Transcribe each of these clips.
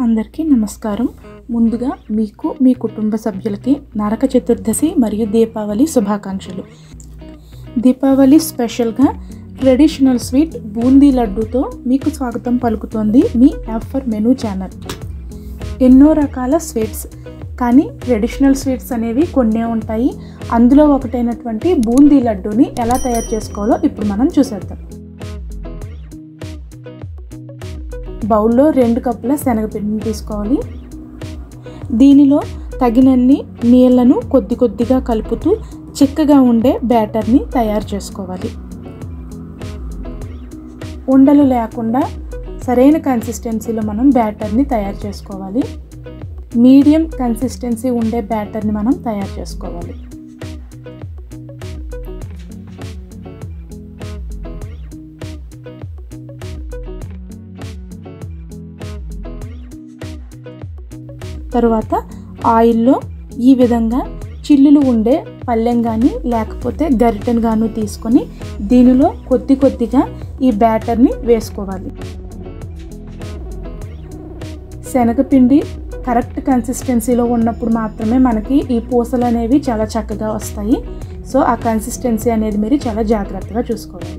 అందరికీ నమస్కారం ముందుగా మీకు మీ కుటుంబ సభ్యులకి నరక చతుర్దశి మరియు దీపావళి శుభాకాంక్షలు దీపావళి స్పెషల్గా ట్రెడిషనల్ స్వీట్ బూందీ లడ్డూతో మీకు స్వాగతం పలుకుతోంది మీ యాఫర్ మెనూ ఛానల్ ఎన్నో రకాల స్వీట్స్ కానీ ట్రెడిషనల్ స్వీట్స్ అనేవి కొన్నే ఉంటాయి అందులో ఒకటైనటువంటి బూందీ లడ్డూని ఎలా తయారు చేసుకోవాలో ఇప్పుడు మనం చూసేద్దాం బౌల్లో రెండు కప్పుల శనగపిండిని తీసుకోవాలి దీనిలో తగినన్ని నీళ్లను కొద్ది కొద్దిగా కలుపుతూ చిక్కగా ఉండే బ్యాటర్ని తయారు చేసుకోవాలి ఉండలు లేకుండా సరైన కన్సిస్టెన్సీలో మనం బ్యాటర్ని తయారు చేసుకోవాలి మీడియం కన్సిస్టెన్సీ ఉండే బ్యాటర్ని మనం తయారు చేసుకోవాలి తరువాత ఆయిల్లో ఈ విధంగా చిల్లులు ఉండే పళ్ళెం కానీ లేకపోతే గరిటెను గాను తీసుకొని దీనిలో కొద్ది కొద్దిగా ఈ బ్యాటర్ని వేసుకోవాలి శనగపిండి కరెక్ట్ కన్సిస్టెన్సీలో ఉన్నప్పుడు మాత్రమే మనకి ఈ పూసలు అనేవి చాలా చక్కగా వస్తాయి సో ఆ కన్సిస్టెన్సీ అనేది మీరు చాలా జాగ్రత్తగా చూసుకోవాలి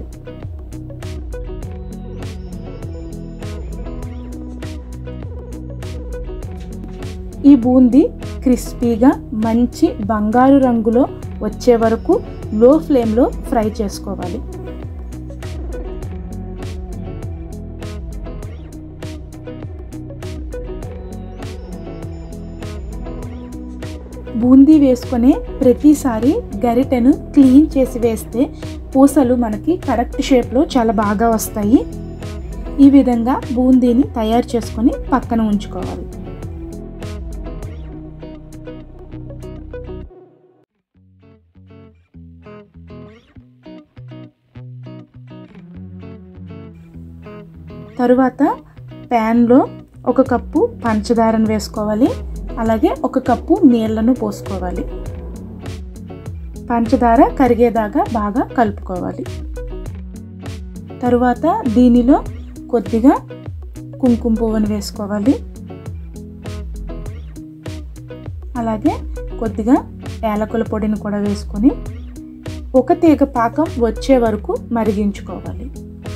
ఈ బూందీ క్రిస్పీగా మంచి బంగారు రంగులో వచ్చే వరకు లో ఫ్లేమ్లో ఫ్రై చేసుకోవాలి బూందీ వేసుకునే ప్రతిసారి గరిటెను క్లీన్ చేసి వేస్తే పూసలు మనకి కరెక్ట్ షేప్లో చాలా బాగా వస్తాయి ఈ విధంగా బూందీని తయారు చేసుకొని పక్కన ఉంచుకోవాలి తరువాత ప్యాన్లో ఒక కప్పు పంచదారను వేసుకోవాలి అలాగే ఒక కప్పు నీళ్లను పోసుకోవాలి పంచదార కరిగేదాకా బాగా కలుపుకోవాలి తరువాత దీనిలో కొద్దిగా కుంకుమ పువ్వును వేసుకోవాలి అలాగే కొద్దిగా యాలకుల పొడిని కూడా వేసుకొని ఒక తీగ పాకం వచ్చే వరకు మరిగించుకోవాలి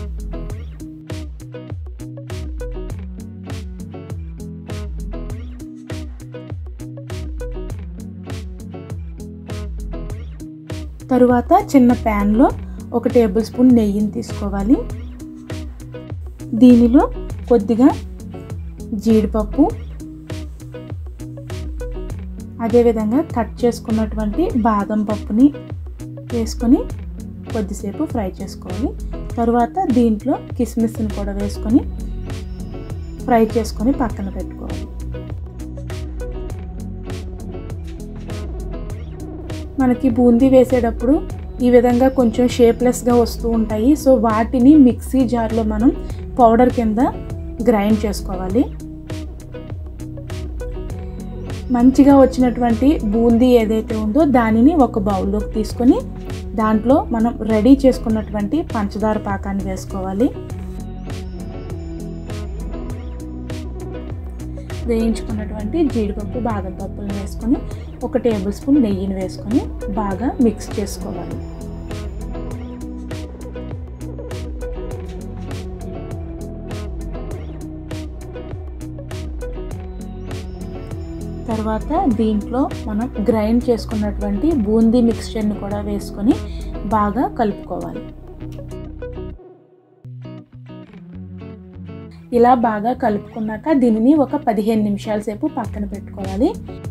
తరువాత చిన్న ప్యాన్లో ఒక టేబుల్ స్పూన్ నెయ్యిని తీసుకోవాలి దీనిలో కొద్దిగా జీడిపప్పు అదేవిధంగా కట్ చేసుకున్నటువంటి బాదం పప్పుని వేసుకొని కొద్దిసేపు ఫ్రై చేసుకోవాలి తరువాత దీంట్లో కిస్మిస్ని కూడా వేసుకొని ఫ్రై చేసుకొని పక్కన పెట్టుకోవాలి మనకి బూందీ వేసేటప్పుడు ఈ విధంగా కొంచెం షేప్లెస్గా వస్తూ ఉంటాయి సో వాటిని మిక్సీ జార్లో మనం పౌడర్ కింద గ్రైండ్ చేసుకోవాలి మంచిగా వచ్చినటువంటి బూందీ ఏదైతే ఉందో దానిని ఒక బౌల్లోకి తీసుకొని దాంట్లో మనం రెడీ చేసుకున్నటువంటి పంచదార పాకాన్ని వేసుకోవాలి వేయించుకున్నటువంటి జీడిపప్పు బాదం పప్పులను వేసుకొని ఒక టేబుల్ స్పూన్ నెయ్యిని వేసుకొని బాగా మిక్స్ చేసుకోవాలి తర్వాత దీంట్లో మనం గ్రైండ్ చేసుకున్నటువంటి బూందీ మిక్స్చర్ని కూడా వేసుకొని బాగా కలుపుకోవాలి ఇలా బాగా కలుపుకున్నాక దీనిని ఒక పదిహేను నిమిషాల సేపు పక్కన పెట్టుకోవాలి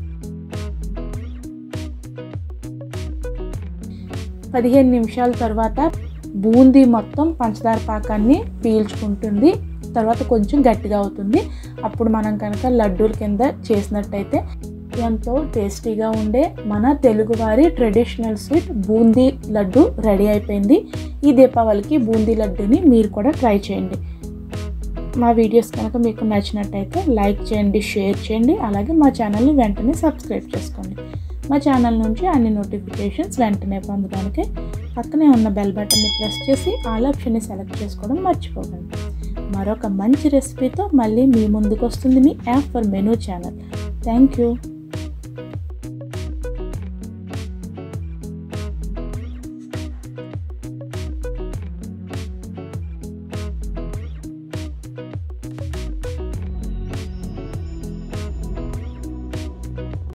పదిహేను నిమిషాల తర్వాత బూందీ మొత్తం పంచదార పాకాన్ని పీల్చుకుంటుంది తర్వాత కొంచెం గట్టిగా అవుతుంది అప్పుడు మనం కనుక లడ్డూల కింద చేసినట్టయితే ఎంతో టేస్టీగా ఉండే మన తెలుగువారి traditional sweet boondi laddu ready అయిపోయింది ఈ దీపావళికి బూందీ లడ్డూని మీరు కూడా ట్రై చేయండి మా వీడియోస్ కనుక మీకు నచ్చినట్టయితే లైక్ చేయండి షేర్ చేయండి అలాగే మా ఛానల్ని వెంటనే సబ్స్క్రైబ్ చేసుకోండి మా ఛానల్ నుంచి అన్ని నోటిఫికేషన్స్ వెంటనే పొందడానికి పక్కనే ఉన్న బెల్ బటన్ని ప్రెస్ చేసి ఆల్ ఆప్షన్ని సెలెక్ట్ చేసుకోవడం మర్చిపోకండి మరొక మంచి రెసిపీతో మళ్ళీ మీ ముందుకు వస్తుంది మీ app for menu channel thank you